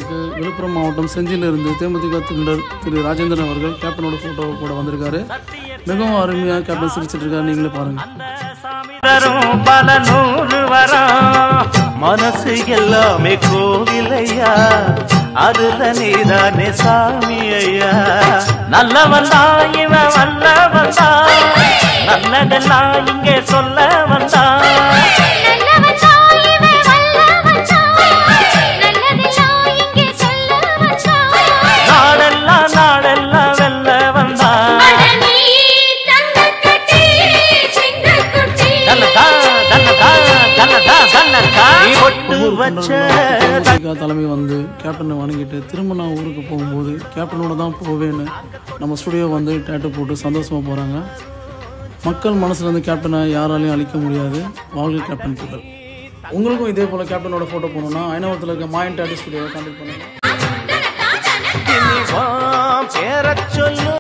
விழாவிற்கு விழுப்புரம் மாவட்டம் செஞ்சியிலிருந்து தேமுதிக தொண்டர் திரு ராஜேந்திரன் அவர்கள் கேப்டனோட ஃபோட்டோ கூட வந்திருக்காரு மிகவும் அருமையாக கேப்டன் சிரிச்சிட்டு இருக்காரு நீங்களே பாருங்கள் தரும் பல நூறு வரம் மனசு எல்லாமே கோவிலையா அதுல நீதானே சாமி ஐயா நல்லவன் தான் இவன் வல்லவன் தான் நல்லதெல்லாம் இங்கே சொல்ல வந்தான் நல்லவன் தான் இவன் வல்லவன் தான் நல்லதெல்லாம் இங்கே சொல்ல வந்தான் நாடெல்லாம் நாடெல்லாம் வெல்ல வந்தான் அடனி தங்கக்கட்டி சிங்கக்குட்டி தன்னதா தன்னதா தன்னதா தன்னதா நீ பொட்டு ஒவ்வொரு வச்ச தொண்டர்களும் தேமுதிக தலைமை வந்து கேப்டனை வணங்கிட்டு திரும்ப நான் ஊருக்கு போகும்போது கேப்டனோட தான் போவேன்னு நம்ம ஸ்டுடியோ வந்து டேட்டு போட்டு சந்தோஷமாக போகிறாங்க மக்கள் மனசுல இருந்து கேப்டனை யாராலையும் அழிக்க முடியாது வாழ்க கேப்டன் புகழ் உங்களுக்கும் இதே போல் கேப்டனோட ஃபோட்டோ போகணுன்னா ஐநவத்தில் இருக்க மாயன் டேட்டு ஸ்டுடியோவை கான்டாக்ட் பண்ணுங்கள் இனி வா பேரச் சொல்லு